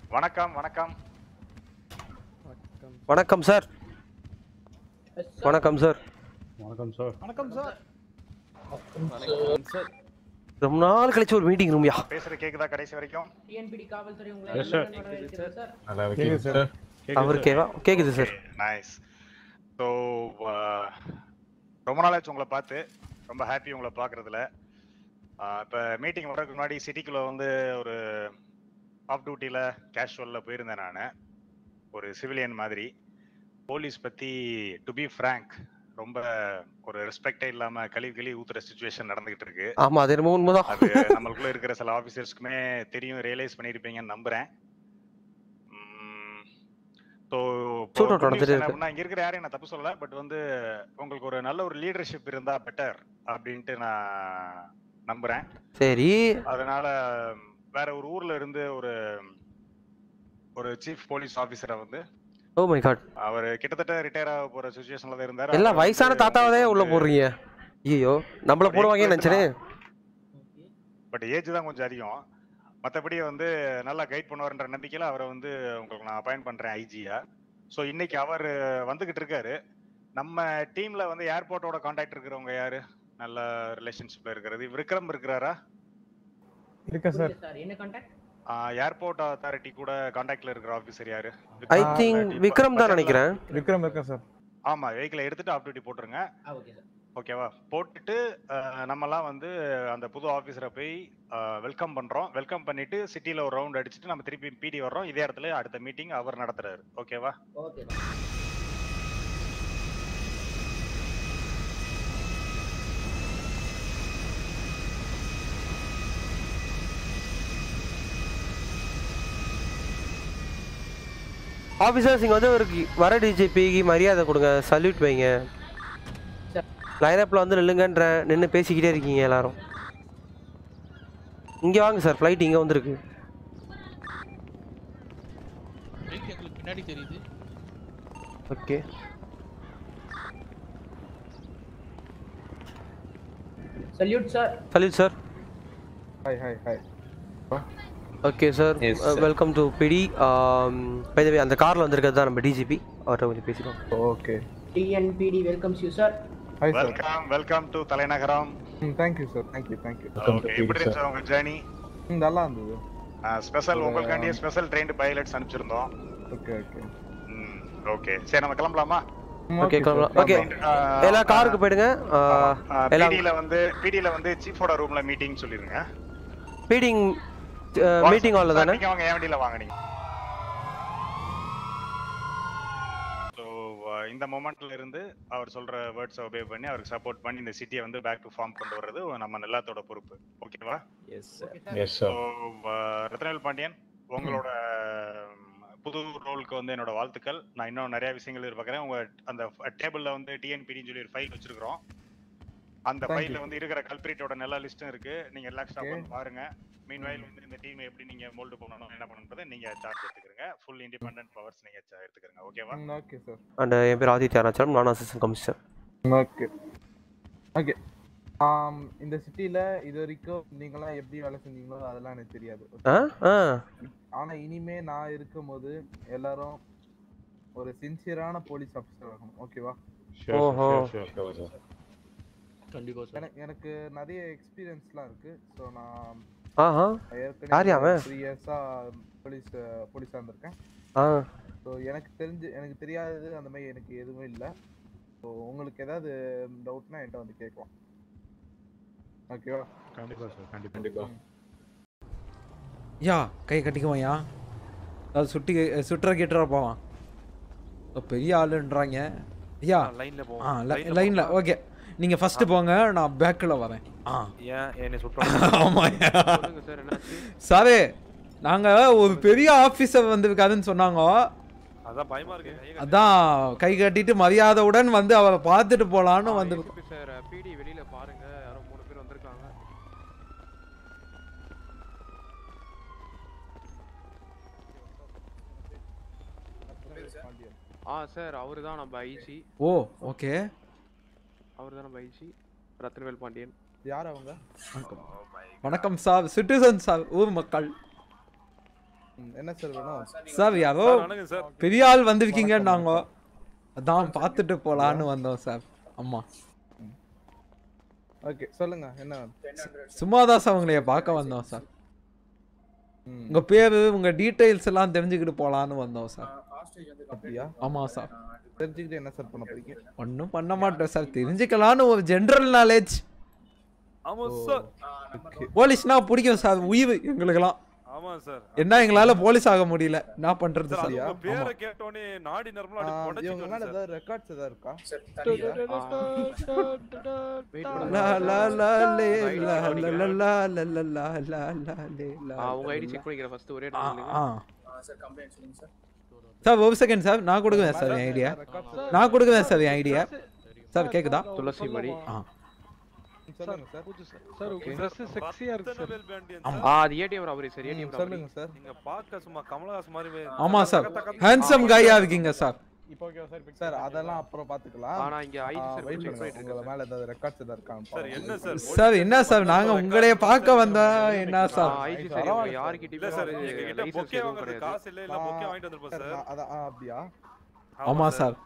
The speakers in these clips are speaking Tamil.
வணக்கம் வணக்கம் வணக்கம் சார் வணக்கம் சார் வணக்கம் சார் வணக்கம் சார் ரொம்ப நாள் கழிச்சு ஒரு மீட்டிங் ரூம்யா பேசுறது கேக்குதா கடைசி வரைக்கும் டிஎன்பிடி காவல்துறை உங்களை Yes, sir. அன்புடன் வரவேற்கிறது சார் நல்லா இருக்கீங்க சார் அவருக்கேவா கேக்குது சார் நைஸ் ஸோ ரொம்ப நாளாச்சு உங்களை பார்த்து ரொம்ப ஹாப்பி உங்களை பார்க்கறதுல இப்போ மீட்டிங் வரதுக்கு முன்னாடி சிட்டிக்குள்ள வந்து ஒரு ஆஃப் டியூட்டியில் கேஷுவலில் போயிருந்தேன் நான் ஒரு சிவிலியன் மாதிரி போலீஸ் பற்றி டு பி ஃப்ரேங்க் ரொம்ப ஒரு ரெஸ்பெக்டே இல்லாமல் கழுவி கழுவி ஊத்துற சுச்சுவேஷன் நடந்துகிட்டு இருக்கு ஆமா அது என்னமோ உண்மைதான் அது நம்மளுக்குள்ள இருக்கிற சில ஆபீசர்ஸ்க்குமே தெரியும் ரியலைஸ் பண்ணிருப்பீங்கன்னு நம்புறேன் ஸோ Shoot out நடந்துட்டே இருக்கு. இங்க இருக்கிற யாரையும் நான் தப்பு சொல்லல பட் வந்து உங்களுக்கு ஒரு நல்ல ஒரு லீடர்ஷிப் இருந்தா பெட்டர் அப்படின்ட்டு நான் நம்புறேன் சரி அதனால வேற ஒரு ஊர்ல இருந்து ஒரு ஒரு சீஃப் போலீஸ் ஆபீசரை வந்து ஓ மை காட் அவர் கிட்டத்தட்ட ரிட்டையர் ஆக போற சுச்சுவேஷன்ல தான் இருந்தாரு எல்லாம் அவரை வயசான வந்து தாத்தாவதே வந்து- உள்ள போடுறீங்க ஐயோ நம்மள ஒரு போடுவாங்கன்னு young நினைச்சனே பட் ஏஜ் தான் கொஞ்சம் அதிகம் மற்றபடி வந்து நல்லா கைட் பண்ணுவார்ன்ற நம்பிக்கையில் அவரை வந்து உங்களுக்கு நான் அப்பாயிண்ட் பண்ணுறேன் ஐஜியா ஸோ இன்னைக்கு அவர் வந்துகிட்டு இருக்காரு நம்ம டீம்ல வந்து ஏர்போர்ட்டோட காண்டாக்ட் இருக்கிறவங்க யாரு நல்ல ரிலேஷன்ஷிப்ல இருக்கிறது விக்ரம் இருக்கிறாரா இருக்க சார் புரியல சார் என்ன கான்டாக்ட் ஏர்போர்ட் அத்தாரிட்டி கூட காண்டாக்ட்ல இருக்கிற ஆஃபீஸர் யாரு ஐ விக்ரம் திங்க் இல்லாட்டி விக்ரம் தான் பட்டேலா? நினைக்கிறேன் விக்ரம் இருக்கேன் சார் ஆமா வெஹிக்கிளை எடுத்துட்டு ஆஃப் டியூட்டி போட்டுருங்க ஆ ஓகே சார் ஓகேவா போட்டுட்டு அஹ், நம்மலாம் வந்து அந்த புது ஆஃபீஸரை போய் வெல்கம் பண்றோம் வெல்கம் பண்ணிட்டு சிட்டில ஒரு ரவுண்ட் அடிச்சுட்டு நம்ம திருப்பி பிடி வர்றோம் இதே இடத்துல அடுத்த மீட்டிங் அவர் நடத்துறாரு ஓகேவா ஓகே ஆஃபீஸர்ஸ் இங்க வந்து ஒரு வர டிஜிபிக்கு மரியாதை கொடுங்க சல்யூட் வைங்க லைனப்ல வந்து நில்லுங்கன்றேன் நின்று பேசிக்கிட்டே இருக்கீங்க எல்லாரும் இங்க வாங்க சார் ஃப்ளைட் இங்க வந்திருக்கு ரைட் எங்களுக்கு பின்னாடி தெரியுது okay salute sir salute sir hi hi hi okay sir Yes, sir. Welcome to PT by the way அந்த கார்ல வந்திருக்கிறது தான் நம்ம டிஜிபி அவர்கிட்ட கொஞ்சம் பேசிக்கலாம் okay TNPT welcomes you sir hi sir welcome welcome to தலைநகரம் ம் thank you sir thank you thank you okay எப்படி இருந்துச்சு உங்க ஜேர்னி ம் நல்லா இருந்தது ஸ்பெஷல் உங்களுக்காண்டியே ஸ்பெஷல் ட்ரெயின்டு பைலட்ஸ் அனுப்பிச்சிருந்தோம் ஓகே ஓகே ம் ஓகே சரி நம்ம கிளம்பலாமா ஓகே கிளம்பலாம் ஓகே எல்லா காருக்கு போயிடுங்க எல்லாம் பிடில வந்து பிடில வந்து சீஃபோட ரூம்ல மீட்டிங் சொல்லிருங்க மீட்டிங் மீட்டிங் ஹாலில் தானே நீங்க வாங்க என் வண்டியில வாங்க நீங்க ஸோ இந்த மொமெண்ட்ல இருந்து அவர் சொல்ற வேர்ட்ஸ் ஒபே பண்ணி அவருக்கு சப்போர்ட் பண்ணி இந்த சிட்டியை வந்து பேக் டு ஃபார்ம் கொண்டு வர்றது நம்ம எல்லாத்தோட பொறுப்பு ஓகேவா yes so sir Rathnavel Pandian உங்களோட ம், புது ரோலுக்கு வந்து என்னோட வாழ்த்துக்கள் நான் இன்னும் நிறைய விஷயங்கள் எதிர்பார்க்குறேன் உங்க அந்த டேபிள்ல வந்து டிஎன்பிடின்னு சொல்லி ஒரு ஃபைல் வச்சிருக்கிறோம் அந்த Thank ஃபைல்ல you. வந்து இருக்கிற கல்பிரிட்டோட நல்ல லிஸ்ட்டும் இருக்கு நீங்க ரிலாக்ஸ்டா Okay. உட்காந்து பாருங்க மீன்வைல் வந்து இந்த டீம் எப்படி நீங்க மோல்டு பண்ணணும் என்ன பண்ணணுன்றதை நீங்க சார்ஜ் எடுத்துக்கிறங்க ஃபுல் இண்டிபெண்டன்ட் பவர்ஸ் நீங்க cha- எடுத்துக்கிறங்க ஓகேவா ம் ஓகே சார் அண்ட் என் பேர் ஆதித்ய அருணாச்சலம் நான் அசிஸ்டன்ட் கமிஷனர் ஓகே ஓகே ஆம் இந்த சிட்டில இது வரைக்கும் நீங்களாம் எப்படி வேலை செஞ்சீங்களோ அதெல்லாம் எனக்கு தெரியாது ஆ ஆ ஆனா இனிமே நான் இருக்கும்போது எல்லாரும் ஒரு சின்சியரான போலீஸ் ஆஃபீஸர் ஆகணும் ஓகேவா ஓஹோ. கண்டிப்பா சார் எனக்கு எனக்கு நிறைய எக்ஸ்பீரியன்ஸ்லாம் இருக்கு ஸோ நான் ஆஹா யார் ஏற்கனவே அவன்? த்ரீ இயர்ஸா போலீஸ் போலீஸாக இருந்திருக்கேன் ஆ ஸோ எனக்கு தெரிஞ்சு எனக்கு தெரியாதது அந்த மாதிரி எனக்கு எதுவும் இல்லை ஸோ உங்களுக்கு ஏதாவது டவுட்னா என்கிட்ட வந்து கேட்கலாம் ஓகேவா கண்டிப்பா சார் கண்டிப்பா கண்டிப்பா யா கை கட்டிக்குவாயா அது சுட்டி சுட்டுற கிட்டுற போவான் ஓ, பெரிய ஆளுன்றாங்க ஐயா லைன்ல ஆ போவோம் லைனில் ஓகே நீங்கள் ஃபஸ்ட்டு போங்க நான் பேக்கில் வரேன் ஆ ஏன் என்னை சுட்டுறாங்க ஆமாய்யா சொல்லுங்க சார் என்னாச்சு சாரே நாங்கள் ஒரு பெரிய ஆஃபீஸர் வந்திருக்காருன்னு சொன்னாங்க அதான் பயமா இருக்கு கையை அதான் கை கட்டிட்டு மரியாதையுடன் வந்து அவரை பார்த்துட்டு போகலான்னு வந்து சார் பிடி வெளியில பாருங்க யாரோ மூணு பேர் வந்திருக்காங்க ஆ சார் அவரு தான் நம்ம ஐசி ஓ ஓகே அவர் தான் நம்ம ஐசி ரத்னவேல் பாண்டியன் யார் அவங்க வணக்கம் வணக்கம் சார் சிட்டிசன் சார் ஊர் மக்கள் ம், என்ன சார் வேணும் சார் யாரோ பெரிய ஆள் வந்திருக்கீங்க நாங்க அதான் பார்த்துட்டு போலான்னு வந்தோம் சார் ஆமா ஓகே சொல்லுங்க என்ன வேணும் சும்மா தான் சார் உங்களைய பார்க்க வந்தோம் சார் ம், உங்க பேரு உங்க டீடைல்ஸ் எல்லாம் தெரிஞ்சுக்கிட்டு போலான்னு வந்தோம் சார் அப்படியா ஆமா சார் தெரிஞ்சுக்கிட்டு என்ன சார் பண்ண போறீங்க ஒன்றும் பண்ண மாட்டோம் சார் தெரிஞ்சுக்கலான்னு ஒரு ஜென்ரல் நாலேஜ் ஆமா ஓ, சார் okay. போலீஸ்னா பிடிக்கும் சார் உயிர் எங்களுக்கெல்லாம் ஆமா சார் என்ன எங்களால போலீஸ் ஆக முடியல என்ன பண்றது சார் சார் அது உங்க ஆமா. பேரை கேட்டோனே நாடி ஆ, நரம்புலாம் அப்படியே இவங்க புடைச்சிட்டு மேல வருது சார் ஏதாவது ரெக்கார்ட்ஸ் ஏதாவது இருக்கா வெயிட் லா லா லா லே ID லா check லா லா லா லா லா லா லா லே லா ஆ உங்க ஐடி லா. செக் பண்ணிக்கிறேன் ஃபர்ஸ்ட் ஒரே ஆ, டைம் ஆ. சார் ஒரு செகண்ட் சார் நான் கொடுக்குறேன் சார் என் ஐடியா ரெக்கார்ட்ஸ் நான் கொடுக்குறேன் சார் என் ஐடியா சார் கேக்குதா துளசி மணி ஆ சொல்லுங்க சார் சார் உங்க ட்ரெஸ் செக்ஸியா இருக்கு ரத்தன சார் வேல் பேண்டியன் ஆமா. சார் ஆ அது ஏடிஎம் ராபரி சார் ம், ஏடிஎம் ராபரி சொல்லுங்க சார் நீங்க பார்க்க சும்மா கமலஹாசன் மாதிரி வே- ஆமா சார் தக்க தக்க- ஹேண்ட்ஸம் கையா இருக்கீங்க சார் இப்போ ஓகே சார் இப்போ சார் அதெல்லாம் அப்புறம் பாத்துக்கலாம் ஆனா இங்க ஐடி சார் வெயிட் செக் பண்ணுங்க பண்ணிட்டு உங்க இருக்கேன் மேல ஏதாவது ரெக்கார்ட்ஸ் ஏதாவது இருக்கான்னு சார் பாருங்க. என்ன சார் சார் என்ன சார் நாங்க உங்களைய பார்க்க வந்தா என்ன சார் ஐடி சார் பரவாயில்ல இவங்க யார்கிட்டயும் இல்ல சார் எங்க கிட்ட லைசென்ஸ் பொக்கே எதுவும் வாங்குறது கிடையாது காசு இல்ல இல்ல பொக்கே வாங்கிட்டு வந்திருப்போம் சார் சார் நான் அதான் ஆ, அப்படியா ஆமா சார்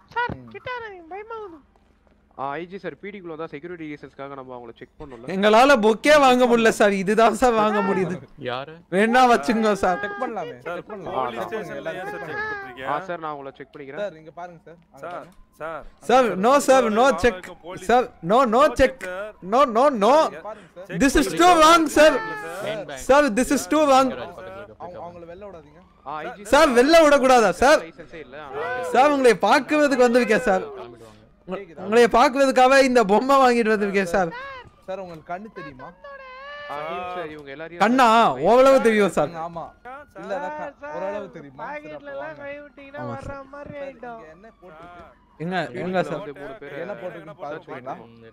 ம். ஆ ஐஜி சார் பிடிக்குள்ள தான் செக்யூரிட்டி ரீசன்ஸ்க்காக நம்ம அவங்கள செக் பண்ணோம்ல எங்களால பொக்கே வாங்க முடியல சார் இதுதான் சார் வாங்க முடியுது யாரு வேணா வச்சுங்க சார் செக் பண்ணலாமே சார் செக் பண்ணலாம் போலீஸ் check பண்ணுங்க, ஸ்டேஷன்ல எல்லாரும் ஏன் check சார் பண்ணுங்க. செக் பண்றீங்க ஆ சார் நான் உங்களை செக் பண்ணிக்கிறேன் சார் இங்க பாருங்க சார் அங்க சார் பாருங்க. Sir sir no sir no check sir no no check sir no no no இங்க பாருங்க sir This is too wrong, sir. Main bank sir this is too வாங் அவங்க அவங்கள வெளில விடாதீங்க ஆ ஐஜி சார் வெளில விடக்கூடாதா சார் லைசென்ஸே இல்ல சார் உங்களை பார்க்குறதுக்கு வந்திருக்கேன் சார் உங்க- உங்களை பார்க்குறதுக்காக இந்த பொம்மை வாங்கிட்டு வந்திருக்கேன் சார் சார் உங்களுக்கு கண்ணு தெரியுமா ஆ ஹீம் சார் இவங்க எல்லாரையும் கண்ணா ஓரளவு தெரியும் சார் ஆமா இல்ல அதான் க- ஓரளவு தெரியுமா சரி, அப்ப வாங்க. ஆமா சார் சார், இங்க என்ன போட்டுருக்கு எங்க எங்க சார் வந்து மூணு பேர் என்ன போட்டுருக்கு பாத்துட்டீங்களா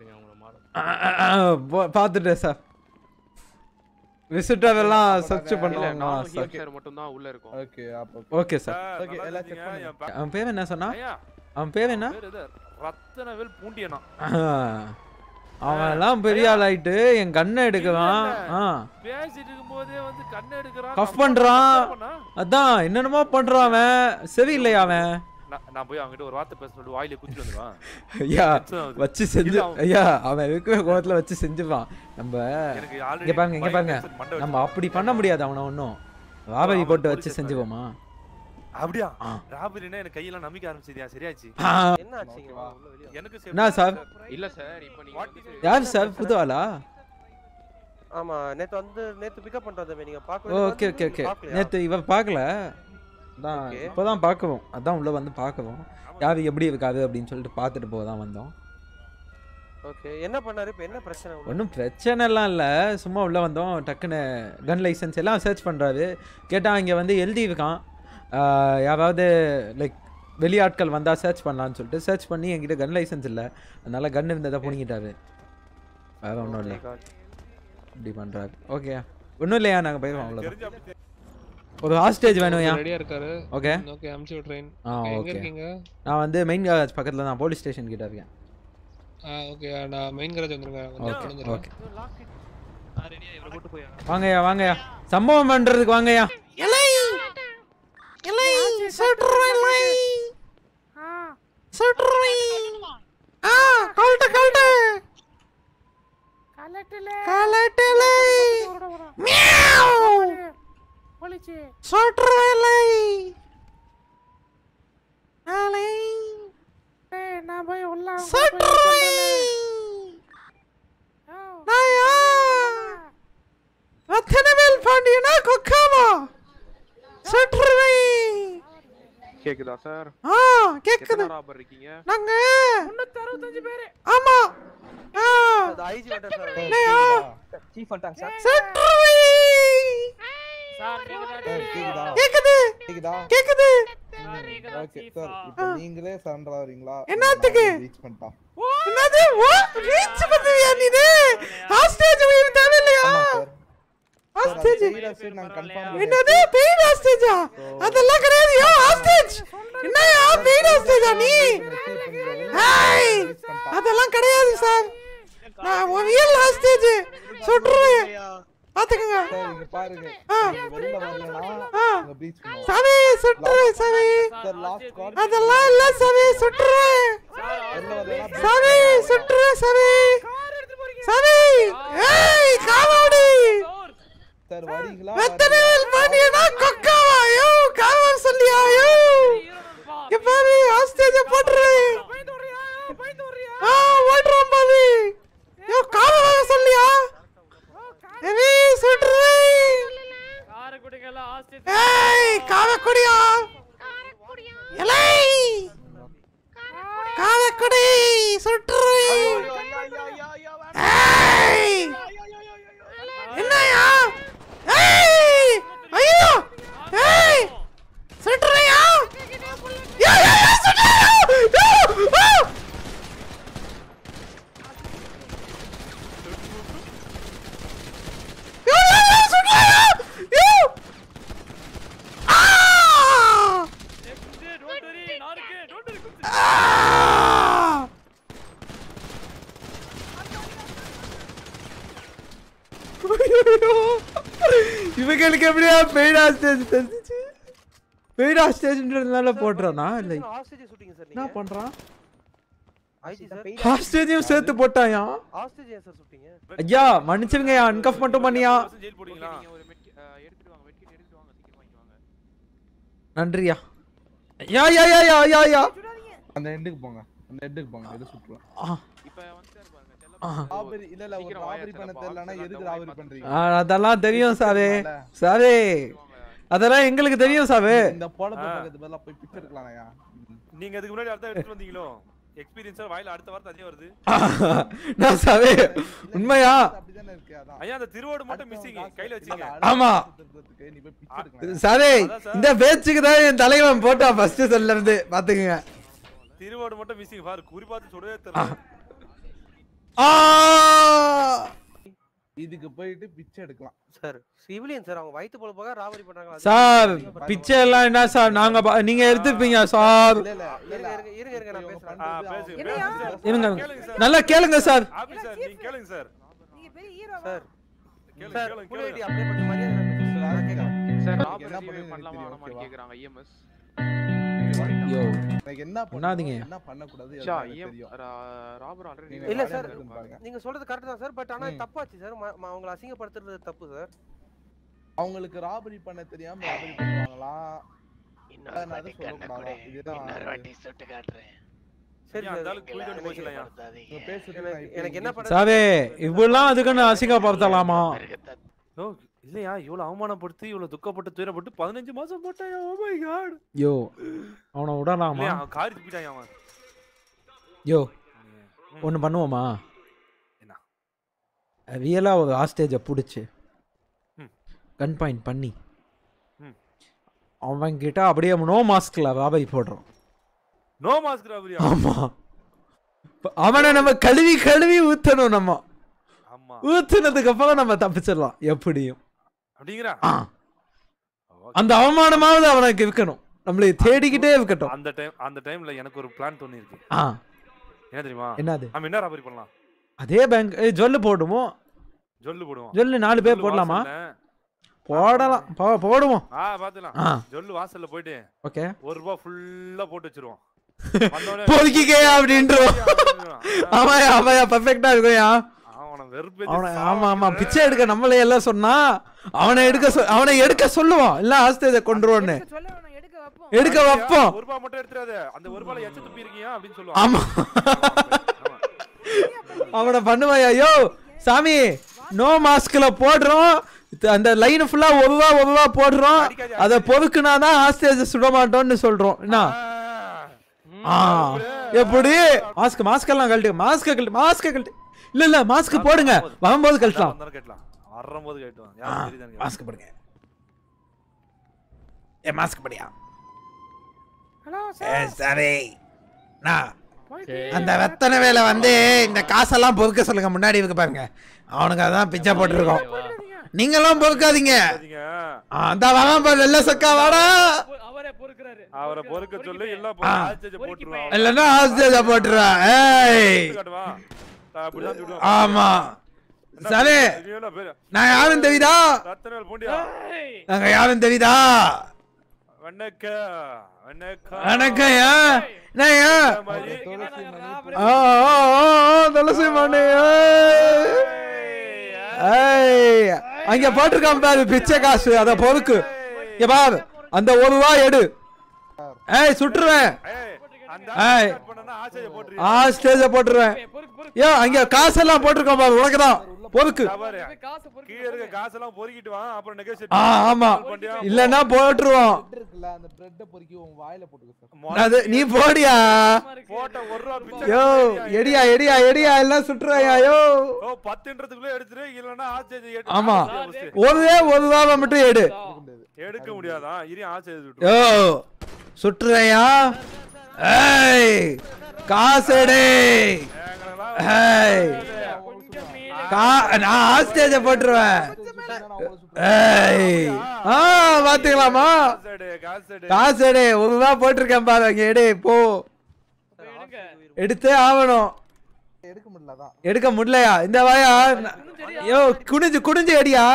பார்த்துட்டேன் சார் விசிட்டர் எல்லாம் சர்ச் இல்ல பண்ணுவாங்க நானும் சார் ஹீம் சார் மட்டும் தான் உள்ள இருக்கோம் ஓகே அப்ப ஓகே சார் சார் Okay, நல்லா எல்லாம் check இருக்கீங்க, பண்ணுங்க. என் பே- அவன் பேர் என்ன சொன்னா ஐயா, அவன் பேர் என்ன பேர் இது ரத்தனவேல் பூண்டியனா அவன் எல்லாம் பெரிய ஆள் ஆயிட்டு என் கண்ணை எடுக்கிறான் ஆ பேசிட்டு இருக்கும்போதே வந்து கண்ணை எடுக்கிறான் Cuff நம்ம பண்றான். cuff பண்ணா? அதான் என்னென்னமோ பண்றான் அவன் சரியில்லையா அவன் நான் நான் போய் அவன்கிட்ட ஒரு வார்த்தை பேச சொல்லிட்டு வாயில குத்தி வந்துருவான் ஐயா Tension ஆகுது. வச்சு செஞ்சு இல்ல, அவன் ஐயா அவன் இருக்கிற கோவத்துல வச்சு செஞ்சுப்பான் நம்ம எனக்கு இங்க already பாருங்க இங்க mind பாருங்க tension மண்டை நம்ம வெடிச்சு அப்படி பண்ண முடியாது அவனை ஒன்றும் ராபரி அவன் போட்டு police வச்சு station செஞ்சுவோமா அப்படியா ஆ. ராபரினா எனக்கு கையெல்லாம் நம்பிக்க ஆரம்பிச்சதியா சரியாச்சு ஆ, என்ன ஆச்சுங்க வா, உள்ள வெளிய வா. எனக்கு என்ன சார்? இல்ல சார் இப்போ நீங்க What வந்துட்டு- is it? யார் சார் புது ஆளா ஆமா நேத்து வந்து நேத்து பிக்கப் பண்ணிட்டு வந்தமே நீங்க ஓகே ஓகே ஓகே நேத்து இவன் பார்க்கல அதான் Okay. இப்போதான் பார்க்கவும் அதான் உள்ள வந்து பார்க்கவும் யார் எப்படி இருக்காது அப்படின்னு சொல்லிட்டு பார்த்துட்டு போக தான் வந்தோம் ஓகே என்ன பண்ணாரு இப்ப என்ன பிரச்சனை உள்ள? ஒன்றும் பிரச்சனைலாம் இல்லை சும்மா உள்ளே வந்தோம் டக்குன்னு கன் லைசன்ஸ் எல்லாம் சர்ச் பண்ணுறாரு கேட்டால் இங்கே வந்து எழுதி இருக்கான் ஆஹ் யாராவது லைக் வெளியாட்கள் வந்தால் சர்ச் பண்ணலான்னு சொல்லிட்டு சர்ச் பண்ணி என்கிட்ட கன் லைசன்ஸ் இல்லை அதனால கன் இருந்ததை பிடிங்கிட்டாரு வேறு ஒன்றும் இல்லை Oh my God. இப்படி பண்ணுறாரு ஓகே ஒன்றும் இல்லையா நாங்கள் போயிடுவோம் அவ்வளோதான் தெரிஞ்சு அப்படி ஒரு ஹாஸ்டேஜ் வேணும்யா ரெடியா இருக்காரு ஓகே ஓகே அமுச்சு விட்றேன் ஆ எங்க ஓகே இருக்கீங்க நான் வந்து மெயின் காலேஜ் பக்கத்தில் தான் போலீஸ் ஸ்டேஷன் கிட்ட இருக்கேன் ஆ ஓகே நான் மெயின் கரேஜ் வந்துருங்க ஓகே வந்து ஓகே ரெடியா இவரை கூட்டு போய் வாங்கய்யா வாங்கய்யா சம்பவம் பண்ணுறதுக்கு வாங்கய்யா இலை இலை சுற்றுரை இலை சுற்றுரை ஆ கழட்டு கழட்டு கலட்டலை மியாவ் சுற்றுரை இலை நாளை சுற்றுரை நாயா ரத்தனவேல் பாண்டியனா கொக்காவா சுற்றுரை கேக்குதா சார் ஆ கேக்குது எத்தனை ராபர் இருக்கீங்க நாங்க ஆமா ஆ அது ஐஜி வந்துட்டார் சார் இல்லையா சீஃப் வந்துட்டாங்க சார் சுற்றுரை சார், கேக்குதா கேக்குது கேக்குதா கேக்குது ஓகே சார் இப்போ நீங்களே சரண்டர் ஆவறீங்களா என்னத்துக்கு? ரீச் பண்ணிட்டான் என்னது ஓ ரீச் பண்ணுவியா நீ ஹாஸ்டேஜ் உயிர் தேவையில்லையா ஆமா சார் சார் அது ஹாஸ்டேஜ் செய்யற சரி நாங்க கன்ஃபார்ம் என்னது பெயின் ஹாஸ்டேஜா அதெல்லாம் கிடையாது யோ ஹாஸ்டேஜ் என்னயா பெயின் ஹாஸ்டேஜா நீ ஹாய் அதெல்லாம் கிடையாது சார் நான் ஒரு ரியல் ஹாஸ்டேஜ் சொல்றேன் பாத்துக்கங்க சார் இங்க பாருங்க ஆ. நீங்க வெளில வரலனா ஆ. உங்க ப்ரீச் பண்ணுவோம் சாமி சுட்டுரு சாமி சார் லாஸ்ட் கால் அதெல்லாம் இல்ல சாமி சுட்டுரு சாமி சுட்டுரு சாமி சாமி ஏய் காவாடி சார் வரீங்களா வெத்தனையில் பாண்டியனா கொக்காவா யோ காவம் சொல்லியா யோ எப்பாரு ஆஸ்டேஜ போட்டுரு ஆ ஓடுறான் பாவி யோ காவம் சொல்லியா ஏவி சுட்டுரு ஏய் காவக்குடியா எலை காவக்குடி சுட்டுரு ஏய் என்னையா ஏய் ஐயோ ஏய் சுட்டுறியா யா யா யா சுட்டுறியா யோ ஆ! யோ யோ யோ சுட்டுறியா யோ ஆ ஆ ஐயோ! இவங்களுக்கு எப்படியா பெய்டா ஸ்டேஜ் தெரிஞ்சிச்சு பெய்டா ஸ்டேஜ்ன்றதுனால போடுறானா இல்லை ஹாஸ்டேஜ் ஷூட்டிங் சார் என்ன பண்றான் ஐஜி சார் ஹாஸ்டேஜையும் சேர்த்து போட்டாயா ஹாஸ்டேஜ் ஏன் சார் ஷூட்டிங் ஐயா மன்னிச்சுங்க அன்கஃப் மட்டும் பண்ணியா ஜெயில் போடுவீங்களா ஒரு மெட் எடுத்துட்டு வாங்க மெட் எடுத்துட்டு வாங்க சீக்கிரம் வாங்கிட்டு வாங்க நன்றியா யா யா யா யா யா யா அந்த எண்டுக்கு போங்க அந்த எண்டுக்கு போங்க எது சுற்றுலாம் ஆ, இப்போ வந்துட்டாரு பாருங்க செல்ல ஆ. ராபரி இல்ல இல்ல ஒரு சீக்கிரம் ராபரி வாயா, பண்ண சில தெரியலனா box எதுக்கு எல்லாம் ராபரி பார்த்து பண்றீங்க ஆ, அதெல்லாம் தெரியும் சாவே சாவே அதெல்லாம் எங்களுக்கு தெரியும் சாவே இந்த பொழப்பு பக்கத்து பதிலா போய் பிச்சை எடுக்கலாம்யா நீங்க அதுக்கு முன்னாடி அடுத்த எடுத்துட்டு வந்தீங்களோ எக்ஸ்பீரியன்ஸா வாயில அடுத்த வார்த்தை அதே வருது நான் சாவே உண்மையா அப்படிதானே இருக்கு அதான் ஐயா அந்த திருவோடு மட்டும் மிஸ்ஸிங் கையில வச்சுங்க ஆமா. சுத்துறதுக்கு நீ போய் பிச்சை எடுக்கலாம் சாவே இந்த பேச்சுக்கு தான் என் தலைவன் போட்டா ஃபர்ஸ்ட் சொல்ல இருந்து பாத்துக்கங்க திருவோடு மட்டும் மிஸ்ஸிங் பாரு குறி பார்த்து சுடவே தெரியல ஆ இதுக்கு போயிட்டு பிச்சை எடுக்கலாம் சார் சிவிலியன் சார் அவங்க வயித்து போல போக ராபரி பண்றாங்க சார் பிச்சை எல்லாம் என்ன சார் நாங்க பா- நீங்க எடுத்துப்பீங்க சார் இல்ல இல்ல இல்ல இருங்க இருங்க இருங்க நான் பேசுறேன் ஆ பேசுங்க என்னையா? பேசுங்க சார். இருங்க கேளுங்க சார் நல்லா கேளுங்க சார் ஆபீசர் நீங்க கேளுங்க சார் நீங்க பெரிய ஹீரோவா சார் கேளுங்க சார் கேளுங்க புல் ஐடி கேளுங்க அப்ளை பண்ண மாதிரி நான் பேசுறேன் அதான் கேக்குறேன் சார் எனக்கு என்ன ராபரி பண்ணுன்னு பண்ணலாமா தெரியும், வேணாமான்னு ஓகேவா? கேக்குறாங்க இஎம்எஸ் யோ எனக்கு என்ன பண்ணாதீங்க. பண்ணணும் என்ன பண்ண கூடாது ஷா எனக்கு இஎம் தெரியும் ராபர் ஆல்ரெடி நீங்க இல்ல வாடகை சார் எடுத்துன்னு பாருங்க. நீங்க சொல்றது கரெக்ட் தான் சார் பட் ஆனா ம். தப்பாச்சு சார் ம- ம- அவங்கள அசிங்கப்படுத்துறது தப்பு சார் அவங்களுக்கு ராபரி பண்ண தெரியாம ராபரி பண்ணுவாங்களா அதனால அதை சொல்லக்கூடாதா இதுதான் சரி ஐயா, அந்த சார் ஆளு குழி தோண்டி போச்சுலையா இவங்க பேசுறது நான் எனக்கு இப்ப எனக்கு என்ன பண்ண சாவே இப்படிலாம் அதுக்குன்னு அசிங்கப்படுத்தலாமா ஓ இல்லையா இவ்வளவு அவமானப்படுத்தி இவ்வளவு துக்கப்பட்டு துயரப்பட்டு பதினஞ்சு மாசம் போட்டாயா ஓ மை காட் யோ அவனை விடலாமா இல்லையா அவன் காரி துப்பிட்டாயா அவன் யோ ம். ஒன்று பண்ணுவோமா என்ன? ரியலாக ஒரு ஹாஸ்டேஜை பிடிச்சி ம். கன் பாயிண்ட் பண்ணி ம். அவன்கிட்ட அப்படியே நோ மாஸ்கில் ராபரி போடுறோம் நோ மாஸ்க் ராபரியா ஆமா அவனை நம்ம கழுவி கழுவி ஊத்தணும் நம்ம ஆமா ஊத்துனதுக்கு அப்புறம் நம்ம தப்பிச்சிடலாம் எப்படியும் அப்படிங்கிறா ஆ. அந்த அவமானமாவது அவனுக்கு இருக்கணும் நம்மளை தேடிக்கிட்டே இருக்கட்டும் அந்த டைம் அந்த டைம்ல எனக்கு ஒரு பிளான் தோணி இருக்கு ஆ என்ன தெரியுமா என்னது நம்ம என்ன ராபரி பண்ணலாம் அதே பேங்க் ஜொல்லு போடுமோ ஜொல்லு போடுவோம் ஜொல்லு நாலு பேர் ஜொல்லு போடலாமா வாசல்ல- போடலாம் போ- போடுவோம் ஆ பாத்துலாம் ஆ ஜொல்லு வாசல்ல போயிட்டு ஓகே ஒரு ரூபாய் ஃபுல்லா போட்டு வச்சிருவோம் வந்தோடனே பொறுக்கிக்கே அப்படின்றோம் ஆ, ஆமாயா ஆமாயா பர்ஃபெக்டா இருக்கும்யா அவனை வெறுப்பேத்தி அவனை சாவடிக்கிறேன். ஆமா ஆமா பிச்சை எடுக்க நம்மளே எல்லாம் சொன்னா அவனை எடுக்க சொ- அவனை எடுக்க சொல்லுவான் இல்ல ஆஸ்தேஜ கொண்டுருவோன்னு எடுக்க சொல்ல வேணாம் எடுக்க வைப்போம் எடுக்க வைப்போம் ஒரு ரூபாய் மட்டும் எடுத்துறாத அந்த ஒரு ரூபாய் எச்ச துப்பி இருக்கீங்க அப்படின்னு சொல்லுவான் ஆமா ஆமா. அவனை பண்ணுவாயா யோ சாமி நோ மாஸ்க்ல போடுறோம் இது அந்த லைன் ஃபுல்லா ஒரு ரூபா ஒரு ரூபா போடுறோம் அதை பொறுக்குனாதான் ஆஸ்தேஜ சுட மாட்டோம்னு சொல்றோம் என்ன ஆ எப்படி மாஸ்க் மாஸ்க் எல்லாம் கழட்டு மாஸ்க் கழட்டு மாஸ்க் கழட்டு இல்ல இல்ல மாஸ்க் போடுங்க வரும்போது கழட்டலாம் வந்தாலும் கேட்டலாம் வரும்போது கேட்டுவான் ஆ, யாரும் தெரியுதான்னு மாஸ்க் போடுங்க ஏ மாஸ்க் படியா ஏ சரி நான் அந்த வெத்தனை வேலை வந்து இந்த காசெல்லாம் பொறுக்க சொல்லுங்க முன்னாடி இருக்கு பாருங்க அவனுக்கு அதான் பிச்சை போட்டுருக்கோம் நீங்களும் பொறுக்காதீங்க கேட்டீங்க. ஆ, அந்த வரேன் பாரு வெள்ள சக்கா வாடா அவரே பொறுக்குறாரு அவரை பொறுக்க சொல்லி எல்லாம் ஆ. போட்டுருவான் இல்லைன்னா ஹாஸ்டேஜ போட்டுருவேன் ஏய் காட்டுவா அப்படிதான் சுடுவான். ஆமா என்ன சரி இது என்ன பேரு? நான் யாரும் தெரியுதா ரத்தனவேல் பூண்டியா நாங்க யாரும் தெரியுதா வணக்கம் வணக்கம் வணக்கம்யா என்னய்யா ஆ ஆ, ஆ, ஆ, துளசி மணி ஏய் அங்க போட்டிருக்கான் பாரு பிச்சை காசு அத பொறுக்கு இங்க பாரு அந்த ஒரு ரூபா எடு ஏய் சுட்டுருவேன் ஏய் ஆ ஸ்டேஜ போட்டுருவேன் ஏ அங்க காசெல்லாம் போட்டிருக்கான் பாரு உனக்கு தான் பொறுக்கு கீழ இருக்க காசெல்லாம் பொறுக்கிட்டு வா அப்புறம் நெகோசியேட் ஆ ஆமா இல்லன்னா போட்டுருவோம் இருக்குல்ல அந்த பிரெட்டை பொறுக்கி உன் வாயில போட்டுக்க சார் அது நீ போடியா போட்ட ஒரு ரூபா பிச்சை யோ எடியா எடியா எடியா எல்லாம் சுட்டுறாயா யோ ஓ பத்துன்றதுக்குள்ள எடுத்துரு இல்லன்னா ஆச்சேஜ் ஆமா ஒரே ஒரு ரூபாவை மட்டும் எடு எடுக்க முடியாதா இரு ஆச்சேஜ் யோ சுட்டுறையா ஏய் காசு எடு ஏய் கா நான் ஆஸ்டேஜ போட்டுருவேன் ஏய் ஆ பாத்துக்கலாமா காசு எடு ஒரு ரூபா போட்டிருக்கேன் பாரு அங்க எடு போ எடுத்தே ஆகணும் எடுக்க முடியல அதான் எடுக்க முடியலையா இந்த வாயா யோ குனிஞ்சு குனிஞ்சு அடியா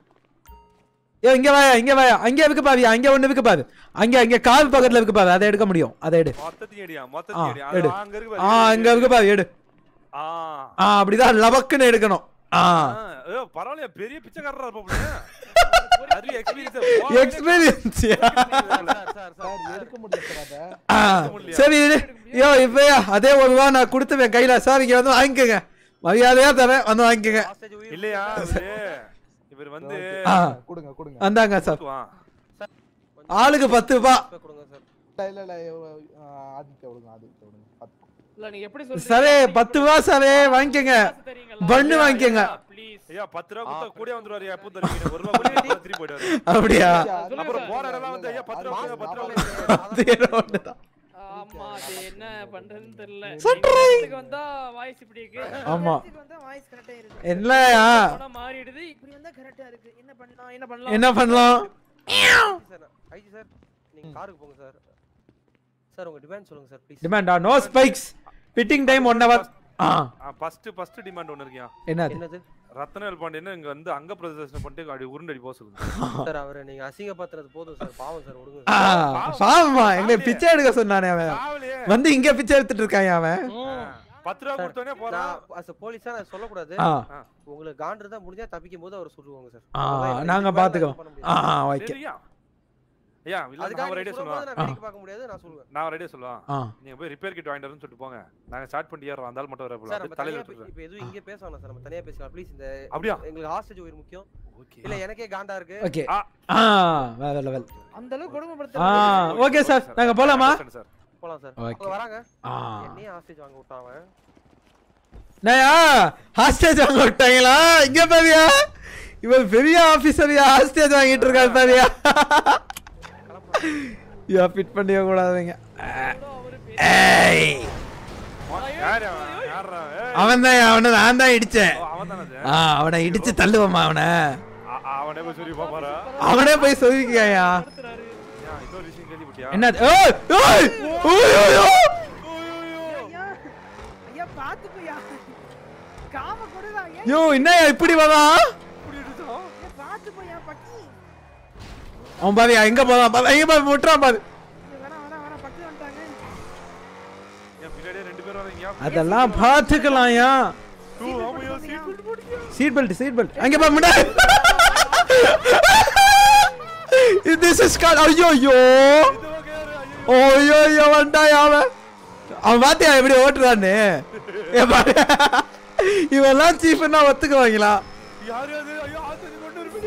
யோ இங்க வாயா இங்க வாயா அங்க இருக்கு பாவியா அங்க ஒண்ணு இருக்கு பாரு அங்க அங்க கால் பக்கத்துல இருக்கு பாரு அதை எடுக்க முடியும் அதை எடு மொத்தத்தையும் எடியா ஆ மொத்தத்தையும் எடியா எடு அது அங்க இருக்கு ஆ அங்க இருக்கு பாரு எடு ஆ ஆ அப்படிதான் லபக்குன்னு எடுக்கணும் ஆ ஐயோ பரவாயில்லையா பெரிய பிச்சைக்காரரா இருப்ப அது எக்ஸ்பீரியன்ஸ் எக்ஸ்பீரியன்ஸ் சார் எடுக்க முடியல சார் அதை ஆ சரி இரு. யோ இப்பயா அதே ஒரு ரூபா நான் கொடுத்துவேன் கையில சார் இங்க வந்து வாங்கிக்கோங்க மரியாதையா தரேன் வந்து வாங்கிக்கோங்க இல்லையா இவரு இவர் வந்து ஆ கொடுங்க கொடுங்க வந்தாங்க சார் வா. ஆளுக்கு பத்து ரூபா இல்ல இல்ல இல்ல ஆ, ஆதித்யா விடுங்க ஆதித்யா விடுங்க பார்த்து இல்ல நீங்க எப்படி சொல்றீங்க சரே பத்து ரூபா சரே வாங்கிக்கோங்க பண்ணு வாங்கிக்கோங்க ஐயா பத்து ரூபா கொடுத்தா கூட வந்துருவாரு எப்போ தருவீங்க ஒரு ரூபா கொடுத்தா திருப்பி போயிடுவாரு அப்படியா அப்புறம் போற இடம்லாம் வந்து ஐயா பத்து ரூபா கொடுங்க, பத்து ரூபா கொடுங்க. அது என்ன ஒண்ணுதான். ஆமா அது என்ன பண்றதுன்னு தெரியல சட்ரை. வீட்டுக்கு வந்தா வாய்ஸ் இப்படி இருக்கு ஆமா வந்தா வாய்ஸ் கரெக்டா இருக்கு என்னயா போனா மாறிடுது இப்படி வந்தா கரெக்டா இருக்கு என்ன பண்ணலாம் என்ன பண்ணலாம் என்ன பண்ணலாம் ஐஜி சார் நீங்க காருக்கு போங்க சார் சார் உங்க டிமாண்ட் சொல்லுங்க சார் ப்ளீஸ் டிமாண்டா no spikes fitting time one hour ஆ ஃபர்ஸ்ட் ஃபர்ஸ்ட் டிமாண்ட் ஒன்னு இருக்கியா என்னது என்னது ரத்னவேல் பாண்டியன் இங்க வந்து அங்க பிரதர்ஷனம் பண்ணிட்டு அப்படி உருண்டடி போக சொல்லுங்க சார் அவரை நீங்க அசிங்கப்படுத்துறது போதும் சார் பாவம் சார் விடுங்க ஆ சார். பாவமா எங்களை பிச்சை எடுக்க சொன்னானே அவன் பாவலையே. வந்து இங்க பிச்சை எடுத்துட்டு இருக்கான் அவன் பத்து ரூபா கொடுத்தோனே போறான் நான் as a police ஆ நான் சொல்லக்கூடாது ஆ. உங்களுக்கு காண்டு தான் முடிஞ்சா தப்பிக்கும் போது அவர் சொல்லுவாங்க சார் ஆ அவ்வளவுதான் எனக்கு நாங்க இதுக்கு மேல பாத்துக்கிறோம் பண்ண ஆ முடியாது. ஆ ஓகே சரியா ஐயா இல்ல அதுக்காக நான் நீங்க ரெடியா சொல்லும்போது சொல்லுவேன் நான் வேடிக்கை பார்க்க முடியாது நான் சொல்லுவேன் நான் ரெடியா சொல்லுவேன் ஆ. நீங்க போய் ரிப்பேர் கிட் வாங்கிட்டு வரணும்னு சொல்லிட்டு போங்க நாங்க ஸ்டார்ட் பண்ணி ஏறோம் அந்த ஆள் மட்டும் வர சார் நம்ம போலாம் தலையில தனியா வச்சுருவேன் இப்ப எதுவும் இங்க பேச வேணாம் சார் நம்ம தனியா பேசலாம் ப்ளீஸ் இந்த அப்படியா? எங்களுக்கு ஹாஸ்டேஜ் உயிர் முக்கியம் இல்ல எனக்கே காண்டா இருக்கு ஓகே ஆ வேற லெவல் அந்த அளவுக்கு ஆ கொடுமைப்படுத்த ஓகே சார் நாங்க போலாமா சார் போலாம் சார் Okay. அவங்க வராங்க ஆ. என்னையும் ஹாஸ்டேஜ் வாங்க விட்டான் அவன் நயா ஹாஸ்டேஜ் வாங்க விட்டாங்களா இங்க பாரியா இவன் பெரிய ஆபீசரியா ஹாஸ்டேஜ் வாங்கிட்டு இருக்காரு பாரியா யா ஃபிட் பண்ணிய கூடாதுங்க ஏய் யார் அவன் யாரா அவன் தான் அவனை நான் தான் இடிச்சேன் அவன் தானே ஆ அவனை இடிச்சு தள்ளுவோமா அவனை அவனே போய் சொல்லி பாப்பாரா அவனே போய் சொல்லிக்கையா ஏன், இன்னொரு விஷயம் கேள்விப்பட்டியா என்ன ஏய் ஏய் ஓய்யோ ஐயா ஐயா பாத்துக்கோயா காம கொடுடா ஏன் யோ என்னயா இப்படி வரா ஏய், பாத்து போயா பக்கி அவன் பாரியா எங்க போறான் பாரு எங்க பாரு முட்டுறான் பாரு வேணா வேணா வேணா பக்கி வந்துட்டாங்க என் பின்னாடியே ரெண்டு பேரும் வரீங்க அதெல்லாம் பாத்துக்கலாம்யா டூ ஆமையோ சீட் பெல்ட் போடுங்க சீட் பெல்ட் சீட் பெல்ட் அங்க பா முடா திஸ் இஸ் கால் ஐயோ ஐயோ ஐயோ ஐயோ வந்தாயா அவன் அவன் பாத்தியா எப்படி ஓட்டுறான்னு ஏ பாரு. இவெல்லாம் சீஃப்னா ஒத்துக்குவாங்களா யாரு அது ஐயோ ஆத்தடி கொண்டு வருது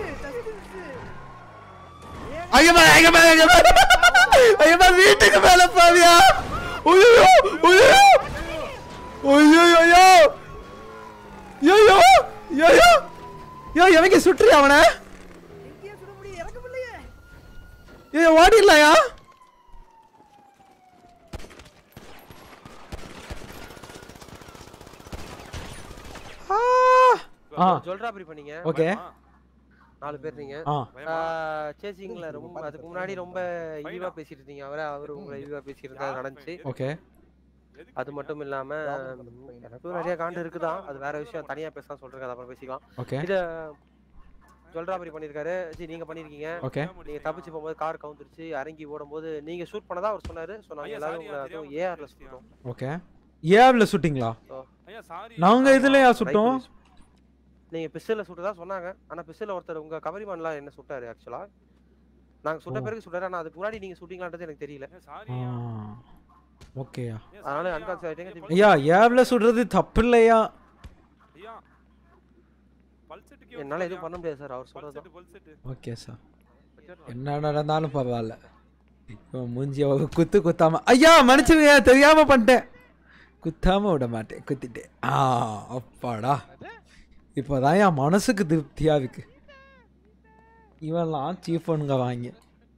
ஐயோ பாரு, ஐயோ பாரு, ஐயோ பாரு. ஐயோ பாரு, வீட்டுக்கு மேல பாவியா ஐயோ ஐயோ ஐயோ ஐயோ ஐயோ ஐயோ ஐயோ எவங்க சுட்டுறியா அவனை எங்கேயே சுட முடியும் இறக்க முடியலையே ஐயோ ஓடிடலாயா ஆ ஜொல்ரா அப்படி பண்ணீங்க ஓகே நாலு பேர் நீங்க ஆ. சேசிங்ல ரொம்ப அதுக்கு முன்னாடி ரொம்ப இழிவா பேசிட்டு இருந்தீங்க அவரே அவரு உங்களை இழிவா பேசிட்டு இருந்தா நடந்துச்சு ஓகே அது மட்டும் இல்லாம எனக்கும் நிறைய காண்டு இருக்குதான் அது வேற விஷயம் தனியா பேசலாம் சொல்றேன் அது அப்புறம் பேசிக்கலாம் Okay. இத ஜுவல் ராபரி பண்ணிருக்காரு ஜி நீங்க பண்ணிருக்கீங்க Okay. நீங்க தப்பிச்சு போகும்போது கார் கவுந்துருச்சு இறங்கி ஓடும்போது நீங்க ஷூட் பண்ணதா அவர் சொன்னாரு சோ நாங்க ஐயா, எல்லாரும் sorry, உங்களை ஐயா, அதுவும் தெரியாம ஏஆர்ல சுட்டோம் ஓகே ஏவ்ல சுட்டிங்களா ஐயா சாரி நாங்க இதுலயா சுட்டோம் நீங்க பிஸ்டல்ல சுட்டதா சொன்னாங்க ஆனா பிஸ்டல்ல ஒருத்தர் உங்க கவரிமான்லாம் என்ன சுட்டாரு ஆக்சுவலா நாங்க சுட்ட ஓ. பிறகு சுட்டாரு ஆனா அதுக்கு முன்னாடி நீங்க சுட்டீங்களான்றது எனக்கு தெரியல சாரி ஓகேயா அதனால அன்கான்சியஸ் ஆயிட்டீங்க ஐயா ஏவ்ல சுடுறது தப்பு இல்லையா ஐயா பல்செட்டுக்கு என்னால எதுவும் பண்ண முடியாது சார் அவர் சொல்றது பல்செட்டு பல்செட்டு ஓகே சார் என்ன நடந்தாலும் பரவாயில்ல இவன் மூஞ்சி அவ குத்து குத்தாம ஐயா மன்னிச்சுங்க தெரியாம பண்ணிட்டேன் குத்தாம விட மாட்டேன் குத்திட்டேன் ஆ அப்பாடா இப்போதான் என் மனசுக்கு திருப்தியா இருக்கு இவன்லாம் சீஃப் ஒன்றுங்க வாங்கி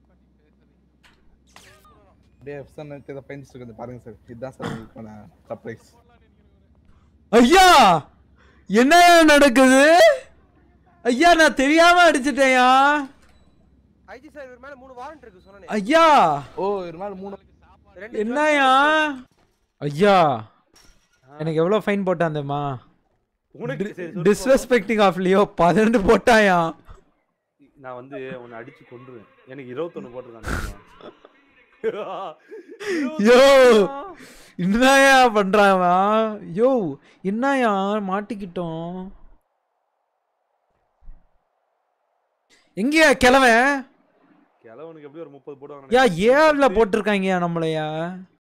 அப்படியே எஃப்சன் இதை பயந்துட்டு இருக்குது பாருங்க சார் இதுதான் சார் உங்களுக்கான சர்ப்ரைஸ் ஐயா என்ன நடக்குது ஐயா நான் தெரியாம அடிச்சிட்டேயா ஐஜி சார் இவர் மேல மூணு வாரண்ட் இருக்கு சொன்னேனே ஐயா ஓ இவர் மேல மூணு ரெண்டு என்னயா ஐயா எனக்கு எவ்வளவு ஃபைன் போட்டாந்தேம்மா உனக்கு சரி, சொல்லு டிஸ்ரெஸ்பெக்டிங் ஆஃப் லியோ பன்னெண்டு போட்டாயா நான் வந்து உன்னை அடிச்சு கொன்றுவேன் எனக்கு இருபத்தொன்னு போட்டிருக்காங்க யோ என்னயா பண்றான் யோ என்னயா மாட்டிக்கிட்டோம் எங்கயா கிழவன் கிழவனுக்கு எப்படி ஒரு முப்பது போடுவாங்க யா ஏவ்ல போட்டிருக்காங்கயா நம்மளையா